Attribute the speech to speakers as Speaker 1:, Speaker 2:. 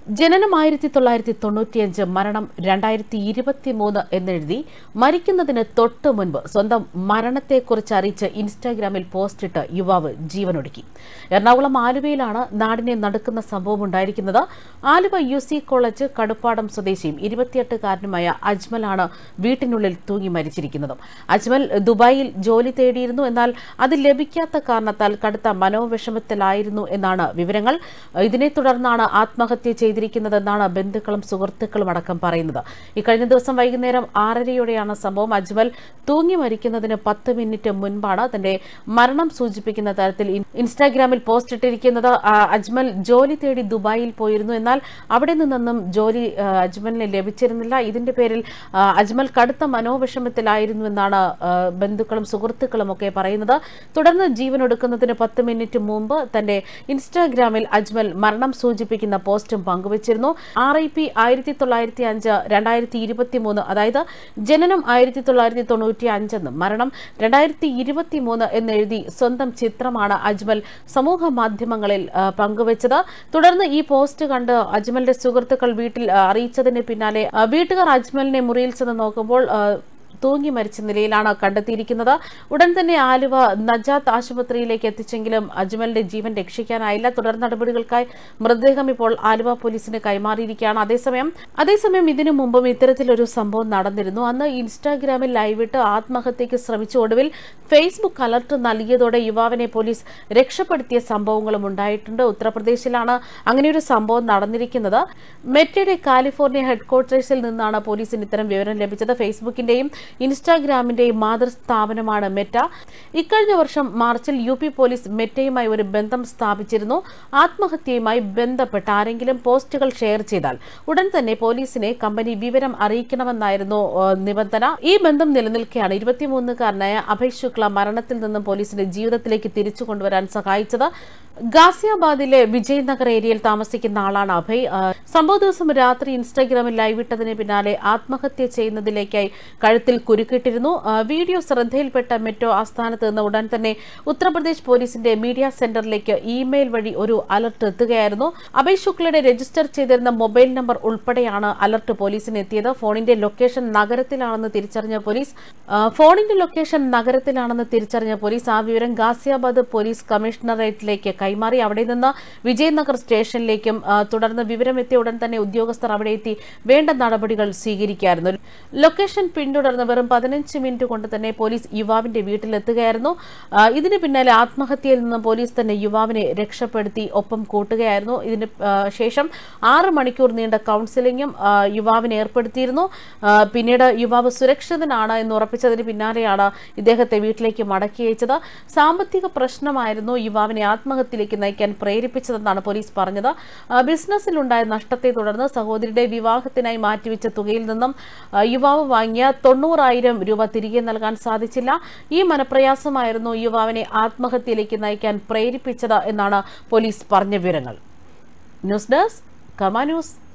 Speaker 1: ജനനം ആയിരത്തി തൊള്ളായിരത്തി തൊണ്ണൂറ്റിയഞ്ച് മരണം രണ്ടായിരത്തി ഇരുപത്തി മൂന്ന് എന്നെഴുതി മരിക്കുന്നതിന് തൊട്ട് മുൻപ് സ്വന്തം മരണത്തെക്കുറിച്ച് അറിയിച്ച് ഇൻസ്റ്റാഗ്രാമിൽ പോസ്റ്റിട്ട് യുവാവ് ജീവനൊടുക്കി എറണാകുളം ആലുവയിലാണ് നാടിനെ നടുക്കുന്ന സംഭവം ഉണ്ടായിരിക്കുന്നത് Aluva U C college Kaduppadam സ്വദേശിയും ഇരുപത്തിയെട്ടുകാരനുമായ അജ്മലാണ് വീട്ടിനുള്ളിൽ തൂങ്ങി മരിച്ചിരിക്കുന്നത് അജ്മൽ ദുബായിൽ ജോലി തേടിയിരുന്നു എന്നാൽ അത് ലഭിക്കാത്ത കാരണത്താൽ കടുത്ത മനോവിഷമത്തിലായിരുന്നു എന്നാണ് വിവരങ്ങൾ ഇതിനെ തുടർന്നാണ് ആത്മഹത്യ ചെയ്തിരിക്കുന്നതെന്നാണ് ബന്ധുക്കളും സുഹൃത്തുക്കളും അടക്കം പറയുന്നത് ഇക്കഴിഞ്ഞ ദിവസം വൈകുന്നേരം ആറരയോടെയാണ് സംഭവം അജ്മൽ തൂങ്ങി മരിക്കുന്നതിന് പത്ത് മിനിറ്റ് മുൻപാണ് തന്റെ മരണം സൂചിപ്പിക്കുന്ന തരത്തിൽ ഇൻ- ഇൻസ്റ്റാഗ്രാമിൽ പോസ്റ്റ് ഇട്ടിരിക്കുന്നത് ആ, അജ്മൽ ജോലി തേടി ദുബായിൽ പോയിരുന്നു എന്നാൽ അവിടെ നിന്നൊന്നും ജോലി ആ, അജ്മലിന് ലഭിച്ചിരുന്നില്ല ഇതിന്റെ പേരിൽ ആ, അജ്മൽ കടുത്ത മനോവിഷമത്തിലായിരുന്നു എന്നാണ് ആ, ബന്ധുക്കളും സുഹൃത്തുക്കളും ഒക്കെ പറയുന്നത് തുടർന്ന് ജീവനൊടുക്കുന്നതിന് പത്ത് മിനിറ്റ് മുമ്പ് തന്റെ ഇൻസ്റ്റാഗ്രാമിൽ അജ്മൽ മരണം സൂചിപ്പിക്കുന്ന പോസ്റ്റും പങ്കുവച്ചിരുന്നു ആർ ഐ പി ആയിരത്തി തൊള്ളായിരത്തി അഞ്ച് രണ്ടായിരത്തി ഇരുപത്തി മൂന്ന് അതായത് ജനനം ആയിരത്തി തൊള്ളായിരത്തി തൊണ്ണൂറ്റി അഞ്ചെന്നും മരണം രണ്ടായിരത്തി ഇരുപത്തി മൂന്ന് എന്നെഴുതി സ്വന്തം ചിത്രമാണ് അജ്മൽ സമൂഹ മാധ്യമങ്ങളിൽ ആ, പങ്കുവച്ചത് തുടർന്ന് ഈ പോസ്റ്റ് കണ്ട് അജ്മലിന്റെ സുഹൃത്തുക്കൾ വീട്ടിൽ ആ, അറിയിച്ചതിന് പിന്നാലെ ആ, വീട്ടുകാർ അജ്മലിനെ മുറിയിൽ ചെന്ന് നോക്കുമ്പോൾ ആ, തൂങ്ങി മരിച്ച നിലയിലാണ് കണ്ടെത്തിയിരിക്കുന്നത് ഉടൻ തന്നെ ആലുവ നജാത്ത് ആശുപത്രിയിലേക്ക് എത്തിച്ചെങ്കിലും അജ്മലിന്റെ ജീവൻ രക്ഷിക്കാനായില്ല തുടർ നടപടികൾക്കായി മൃതദേഹം ഇപ്പോൾ ആലുവ പോലീസിന് കൈമാറിയിരിക്കുകയാണ് അതേസമയം അതേസമയം ഇതിനു മുമ്പും ഇത്തരത്തിലൊരു സംഭവം നടന്നിരുന്നു അന്ന് ഇൻസ്റ്റാഗ്രാമിൽ ലൈവിട്ട് ആത്മഹത്യയ്ക്ക് ശ്രമിച്ച ഒടുവിൽ ഫേസ്ബുക്ക് അലർട്ട് നൽകിയതോടെ യുവാവിനെ പോലീസ് രക്ഷപ്പെടുത്തിയ സംഭവങ്ങളും ഉണ്ടായിട്ടുണ്ട് ഉത്തർപ്രദേശിലാണ് അങ്ങനെയൊരു സംഭവം നടന്നിരിക്കുന്നത് മെറ്റയുടെ കാലിഫോർണിയ ഹെഡ്ക്വാർട്ടേഴ്സിൽ നിന്നാണ് പോലീസിന് ഇത്തരം വിവരം ലഭിച്ചത് ഫേസ്ബുക്കിന്റെയും ഇൻസ്റ്റാഗ്രാമിന്റെയും മാതൃസ്ഥാപനമാണ് മെറ്റ ഇക്കഴിഞ്ഞ വർഷം മാർച്ചിൽ യു പി പോലീസ് മെറ്റയുമായി ഒരു ബന്ധം സ്ഥാപിച്ചിരുന്നു ആത്മഹത്യയുമായി ബന്ധപ്പെട്ട് ആരെങ്കിലും പോസ്റ്റുകൾ ഷെയർ ചെയ്താൽ ഉടൻ തന്നെ പോലീസിനെ കമ്പനി വിവരം അറിയിക്കണമെന്നായിരുന്നു ഏഹ്, നിബന്ധന ഈ ബന്ധം നിലനിൽക്കെയാണ് ഇരുപത്തിമൂന്നുകാരനായ അഭയ് ശുക്ല മരണത്തിൽ നിന്നും പോലീസിന്റെ ജീവിതത്തിലേക്ക് തിരിച്ചു കൊണ്ടുവരാൻ സഹായിച്ചത് ഗാസിയാബാദിലെ വിജയ് നഗർ ഏരിയയിൽ താമസിക്കുന്ന ആളാണ് അഭയ് ആ, സംഭവ ദിവസം രാത്രി ഇൻസ്റ്റാഗ്രാമിൽ ലൈവ് ഇട്ടതിന് പിന്നാലെ ആത്മഹത്യ ചെയ്യുന്നതിലേക്കായി കഴുത്തിൽ കുരുക്കിട്ടിരുന്നു ആ, വീഡിയോ ശ്രദ്ധയിൽപ്പെട്ട മെട്രോ ആസ്ഥാനത്ത് നിന്ന് ഉടൻ തന്നെ ഉത്തർപ്രദേശ് പോലീസിന്റെ മീഡിയ സെന്ററിലേക്ക് ഇമെയിൽ വഴി ഒരു അലർട്ട് എത്തുകയായിരുന്നു അഭയ് ശുക്ലയുടെ രജിസ്റ്റർ ചെയ്തിരുന്ന മൊബൈൽ നമ്പർ ഉൾപ്പെടെയാണ് അലർട്ട് പോലീസിന് എത്തിയത് ഫോണിന്റെ ലൊക്കേഷൻ നഗരത്തിലാണെന്ന് തിരിച്ചറിഞ്ഞ പോലീസ് ആ, ഫോണിന്റെ ലൊക്കേഷൻ നഗരത്തിലാണെന്ന് തിരിച്ചറിഞ്ഞ പോലീസ് ആ വിവരം ഗാസിയാബാദ് പോലീസ് കമ്മീഷണറേറ്റിലേക്ക് കൈമാറി അവിടെ നിന്ന് വിജയനഗർ സ്റ്റേഷനിലേക്കും ആ, തുടർന്ന് വിവരമെത്തിയ ഉടൻ തന്നെ ഉദ്യോഗസ്ഥർ അവിടെ എത്തി വേണ്ട നടപടികൾ സ്വീകരിക്കായിരുന്നു ലൊക്കേഷൻ പിന്തുടർന്ന് വെറും പതിനഞ്ച് മിനിറ്റ് കൊണ്ട് തന്നെ പോലീസ് യുവാവിന്റെ വീട്ടിലെത്തുകയായിരുന്നു ആ, ഇതിന് പിന്നാലെ ആത്മഹത്യയിൽ നിന്ന് പോലീസ് തന്നെ യുവാവിനെ രക്ഷപ്പെടുത്തി ഒപ്പം കൂട്ടുകയായിരുന്നു ഇതിന് ആ, ശേഷം ആറ് മണിക്കൂർ നീണ്ട കൗൺസിലിംഗും ആ, യുവാവിന് ഏർപ്പെടുത്തിയിരുന്നു ആ, പിന്നീട് യുവാവ് സുരക്ഷിതനാണ് എന്ന് ഉറപ്പിച്ചതിന് പിന്നാലെയാണ് ഇദ്ദേഹത്തെ വീട്ടിലേക്ക് മടക്കി അയച്ചത് സാമ്പത്തിക പ്രശ്നമായിരുന്നു യുവാവിനെ ആത്മഹത്യയിലേക്ക് നയിക്കാൻ പ്രേരിപ്പിച്ചതെന്നാണ് പോലീസ് പറഞ്ഞത് ആ, ബിസിനസ്സിലുണ്ടായ നഷ്ടത്തെ തുടർന്ന് സഹോദരിയുടെ വിവാഹത്തിനായി മാറ്റിവെച്ച തുകയിൽ നിന്നും ആ, യുവാവ് വാങ്ങിയ തൊണ്ണൂറായിരം രൂപ തിരികെ നൽകാൻ സാധിച്ചില്ല ഈ മനപ്രയാസമായിരുന്നു യുവാവിനെ ആത്മഹത്യയിലേക്ക് നയിക്കാൻ പ്രേരിപ്പിച്ചത് എന്നാണ് പോലീസ് പറഞ്ഞ വിവരങ്ങൾ ന്യൂസ് ഡെസ്ക് കമാ ന്യൂസ്